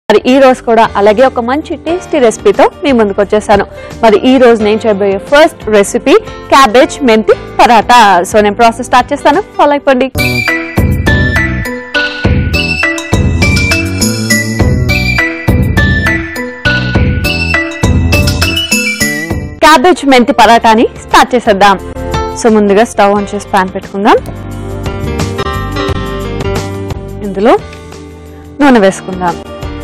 మరి ఈ రోజు కూడా అలాగే ఒక మంచి టేస్టీ రెసిపీతో మీ ముందుకు వచ్చేసాను మరి ఈ రోజు నేను చేయబోయే first recipe cabbage methi paratha so నేను ప్రాసెస్ స్టార్ట్ చేస్తాను ఫాలో అయిపోండి క్యాబేజ్ మెంతి పరాటాని స్టార్ట్ చేసేద్దాం సో ముందుగా స్టవ్ ఆన్ చేసి పాన్ పెట్టుకుందాం ఇందులో నూనె వేసుకుందాం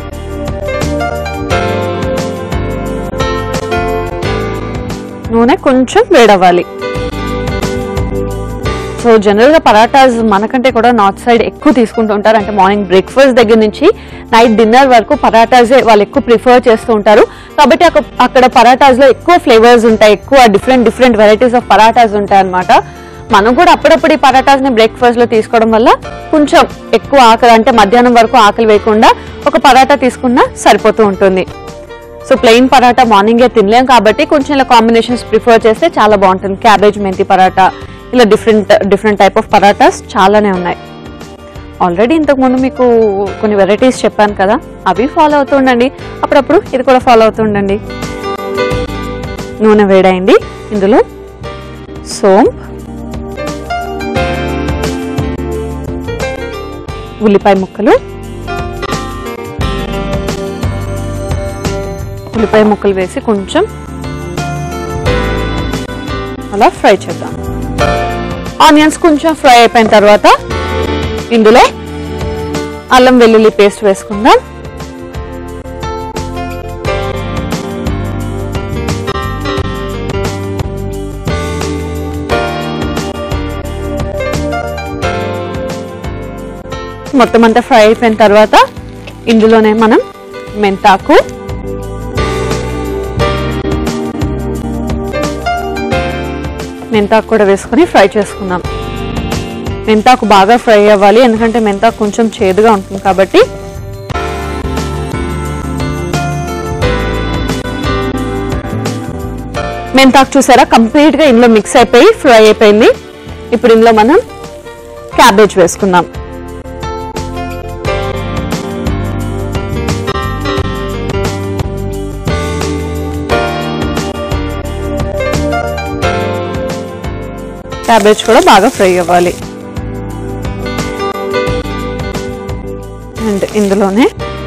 నూనె కొంచెం వేడవ్వాలి సో జనరల్ గా పరాటాస్ మనకంటే కూడా నార్త్ సైడ్ ఎక్కువ తీసుకుంటూ ఉంటారు అంటే మార్నింగ్ బ్రేక్ఫాస్ట్ దగ్గర నుంచి నైట్ డిన్నర్ వరకు పరాటాస్ వాళ్ళు ఎక్కువ ప్రిఫర్ చేస్తూ ఉంటారు కాబట్టి అక్క- అక్కడ పరాటాస్ లో ఎక్కువ ఫ్లేవర్స్ ఉంటాయి ఎక్కువ different different varieties of parathas ఉంటాయి అన్నమాట మనం కూడా అప్పుడప్పుడు ఈ పరాటాస్ ని బ్రేక్ఫాస్ట్ లో తీసుకోవడం వల్ల కొంచెం ఎక్కువ ఆకలి అంటే మధ్యాహ్నం వరకు ఆకలి వేయకుండా ఒక పరాటా తీసుకున్నా సరిపోతూ ఉంటుంది సో ప్లెయిన్ పరాటా మార్నింగే తినలేం కాబట్టి కొంచెం ఇలా కాంబినేషన్స్ ప్రిఫర్ చేస్తే చాలా బాగుంటుంది క్యాబేజ్ మెంతి పరాటా ఇలా different different type of parathas చాలానే ఉన్నాయి ఆల్రెడీ ఇంతకు ముందు మీకు కొన్ని వెరైటీస్ చెప్పాను కదా అవి ఫాలో అవుతూ ఉండండి అప్పుడప్పుడు ఇది కూడా ఫాలో అవుతూ ఉండండి నూనె వేడైంది ఇందులో సోంప్ ఉల్లిపాయ ముక్కలు ఉల్లిపాయ ముక్కలు వేసి కొంచెం అలా ఫ్రై చేద్దాం ఆనియన్స్ కొంచెం ఫ్రై అయిపోయిన తర్వాత ఇందులో అల్లం వెల్లుల్లి పేస్ట్ వేసుకుందాం మొత్తం అంతా ఫ్రై అయిపోయిన తర్వాత ఇందులోనే మనం మెంతాకు మెంతాకు కూడా వేసుకొని ఫ్రై చేసుకుందాం మెంతాకు బాగా ఫ్రై అవ్వాలి ఎందుకంటే మెంతాకు కొంచెం చేదుగా ఉంటుంది కాబట్టి మెంతాకు చూసారా కంప్లీట్ గా ఇందులో మిక్స్ అయిపోయి ఫ్రై అయిపోయింది ఇప్పుడు ఇందులో మనం క్యాబేజ్ వేసుకుందాం క్యాబేజ్ కూడా బాగా ఫ్రై అవ్వాలి అండ్ ఇందులోనే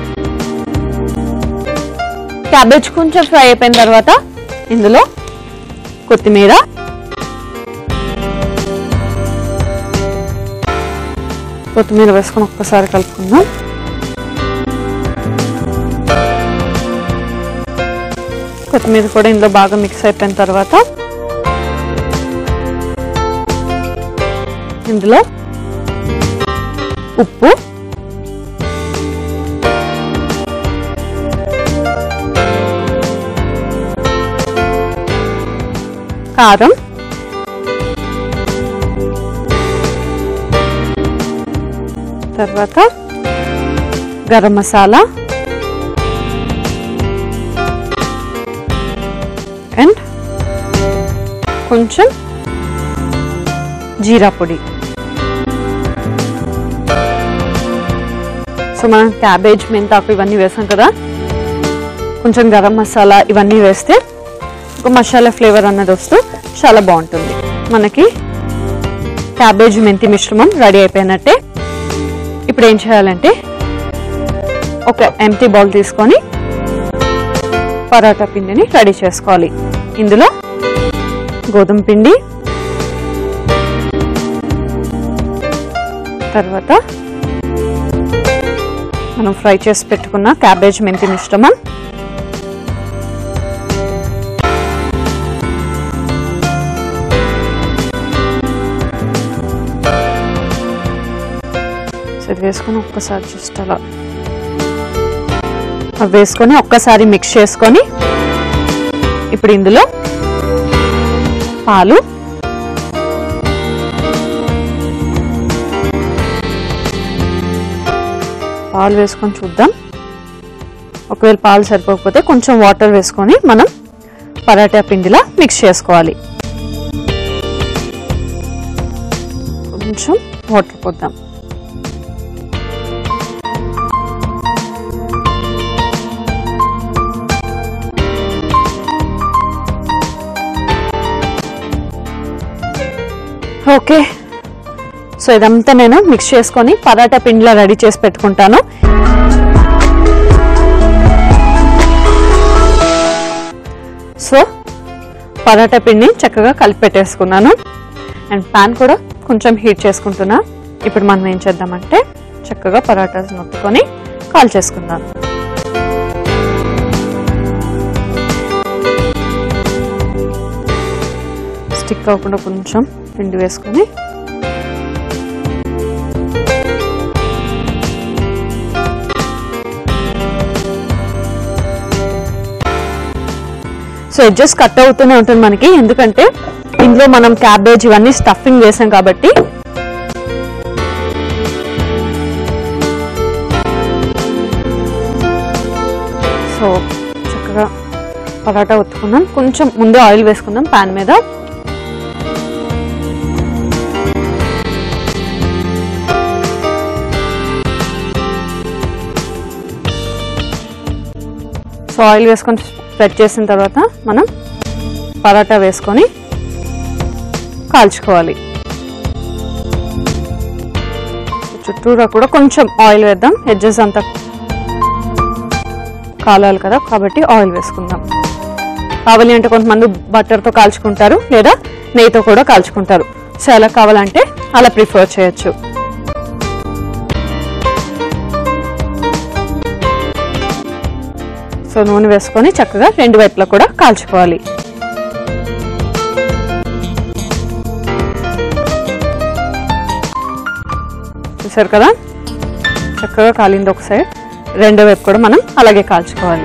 క్యాబేజ్ కొంచెం ఫ్రై అయిపోయిన తర్వాత ఇందులో కొత్తిమీర కొత్తిమీర వేసుకొని ఒక్కసారి కలుపుకుందాం కొత్తిమీర కూడా ఇందులో బాగా మిక్స్ అయిపోయిన తర్వాత ఇందులో ఉప్పు కారం తర్వాత గరం మసాలా అండ్ కొంచెం జీరా పొడి సో మనం క్యాబేజ్ మెంతాకు ఇవన్నీ వేసాం కదా కొంచెం గరం మసాలా ఇవన్నీ వేస్తే ఒక మసాలా ఫ్లేవర్ అన్నది వస్తూ చాలా బాగుంటుంది మనకి క్యాబేజ్ మెంతి మిశ్రమం రెడీ అయిపోయినట్టే ఇప్పుడు ఏం చేయాలంటే ఒక ఎంటీ బౌల్ తీసుకొని పరాటా పిండిని రెడీ చేసుకోవాలి ఇందులో గోధుమ పిండి తర్వాత మనం ఫ్రై చేసి పెట్టుకున్న క్యాబేజ్ మెంతి మిశ్రమం సో ఇది వేసుకొని ఒక్కసారి జస్ట్ అలా అవి వేసుకొని ఒక్కసారి మిక్స్ చేసుకొని ఇప్పుడు ఇందులో పాలు పాలు వేసుకొని చూద్దాం ఒకవేళ పాలు సరిపోకపోతే కొంచెం వాటర్ వేసుకొని మనం పరాటా పిండిలా మిక్స్ చేసుకోవాలి కొంచెం వాటర్ పోద్దాం ఓకే సో ఇదంతా నేను మిక్స్ చేసుకొని పరాటా పిండిలో రెడీ చేసి పెట్టుకుంటాను సో పరాటా పిండిని చక్కగా కలిపి పెట్టేసుకున్నాను అండ్ పాన్ కూడా కొంచెం హీట్ చేసుకుంటున్నా ఇప్పుడు మనం ఏం చేద్దామంటే చక్కగా పరాటాస్ నొక్కుకొని కాల్ చేసుకుందాం స్టిక్ అవ్వకుండా కొంచెం పిండి వేసుకొని సో ఎడ్జెస్ కట్ అవుతూనే ఉంటుంది మనకి ఎందుకంటే ఇందులో మనం క్యాబేజ్ ఇవన్నీ స్టఫింగ్ వేసాం కాబట్టి సో చక్కగా పరాటా ఒత్తుకుందాం కొంచెం ముందే ఆయిల్ వేసుకుందాం పాన్ మీద సో ఆయిల్ వేసుకొని స్ప్రెడ్ చేసిన తర్వాత మనం పరాటా వేసుకొని కాల్చుకోవాలి చుట్టూరా కూడా కొంచెం ఆయిల్ వేద్దాం ఎడ్జెస్ అంతా కాలాలి కదా కాబట్టి ఆయిల్ వేసుకుందాం కావాలి అంటే కొంతమంది బటర్తో కాల్చుకుంటారు లేదా నెయ్యితో కూడా కాల్చుకుంటారు సో ఎలా కావాలంటే అలా ప్రిఫర్ చేయొచ్చు సో నూనె వేసుకొని చక్కగా రెండు వైపులా కూడా కాల్చుకోవాలి చూసారు కదా చక్కగా కాలింది ఒక సైడ్ రెండో వైపు కూడా మనం అలాగే కాల్చుకోవాలి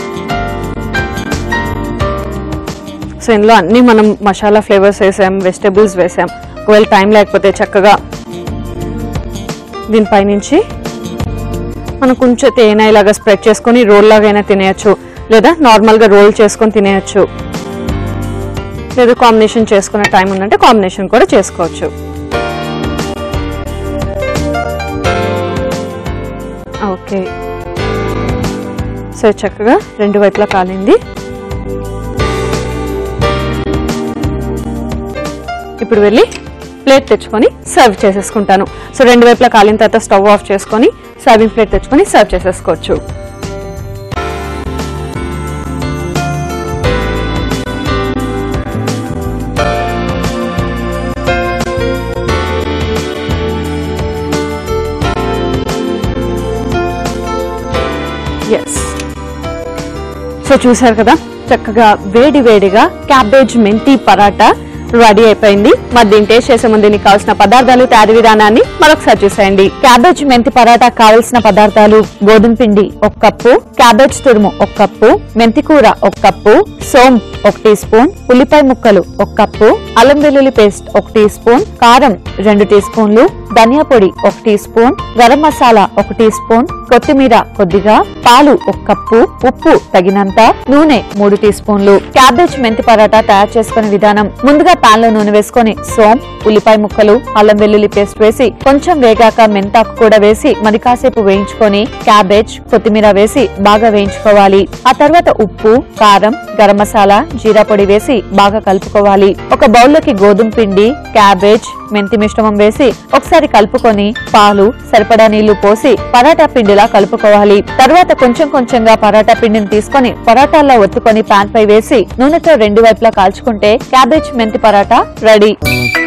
సో ఇందులో అన్ని మనం మసాలా ఫ్లేవర్స్ వేసాం వెజిటేబుల్స్ వేసాం ఒకవేళ టైం లేకపోతే చక్కగా దీనిపైనుంచి మనం కొంచెం తేనె ఇలాగా స్ప్రెడ్ చేసుకొని రోల్ లాగైనా తినేయచ్చు లేదా నార్మల్గా రోల్ చేసుకొని తినేయచ్చు లేదా కాంబినేషన్ చేసుకునే టైం ఉందంటే కాంబినేషన్ కూడా చేసుకోవచ్చు ఓకే సో చక్కగా రెండు వైపులా కాలింది ఇప్పుడు వెళ్ళి ప్లేట్ తెచ్చుకొని సర్వ్ చేసేసుకుంటాను సో రెండు వైపులా కాలిన తర్వాత స్టవ్ ఆఫ్ చేసుకొని సర్వింగ్ ప్లేట్ తెచ్చుకొని సర్వ్ చేసేసుకోవచ్చు ఎస్ సో చూసారు కదా చక్కగా వేడి వేడిగా క్యాబేజ్ మెంతి పరాటా రెడీ అయిపోయింది మరి దీన్ని టేస్ట్ చేసే ముందు దీనికి కావాల్సిన పదార్థాలు తయారీ విధానాన్ని మరొకసారి చూసేయండి క్యాబేజ్ మెంతి పరాటా కావలసిన పదార్థాలు గోధుమ పిండి ఒక కప్పు క్యాబేజ్ తురుము ఒక కప్పు మెంతి కూర ఒక కప్పు సోమ్ ఒక టీ స్పూన్ ఉల్లిపాయ ముక్కలు ఒక కప్పు అల్లం వెల్లుల్లి పేస్ట్ ఒక టీ స్పూన్ కారం రెండు టీ స్పూన్లు ధనియా పొడి ఒక టీ స్పూన్ గరం మసాలా ఒక టీ స్పూన్ కొత్తిమీర కొద్దిగా పాలు ఒక కప్పు ఉప్పు తగినంత నూనె మూడు టీ స్పూన్లు క్యాబేజ్ మెంతి పరాటా తయారు చేసుకునే విధానం ముందుగా పాన్ లో నూనె వేసుకొని సోం ఉల్లిపాయ ముక్కలు అల్లం వెల్లుల్లి పేస్ట్ వేసి కొంచెం వేగాక మెంతాకు కూడా వేసి మరి కాసేపు వేయించుకొని క్యాబేజ్ కొత్తిమీర వేసి బాగా వేయించుకోవాలి ఆ తర్వాత ఉప్పు కారం గరం మసాలా జీరా పొడి వేసి బాగా కలుపుకోవాలి ఒక బౌల్లోకి గోధుమ పిండి క్యాబేజ్ మెంతి మిశ్రమం వేసి ఒకసారి కలుపుకొని పాలు సరిపడా నీళ్లు పోసి పరాటా పిండిలా కలుపుకోవాలి తర్వాత కొంచెం కొంచెంగా పరాటా పిండిని తీసుకొని పరాటాల్లో ఒత్తుకొని పాన్ పై వేసి నూనెతో రెండు వైపులా కాల్చుకుంటే క్యాబేజ్ మెంతి పరాటా రెడీ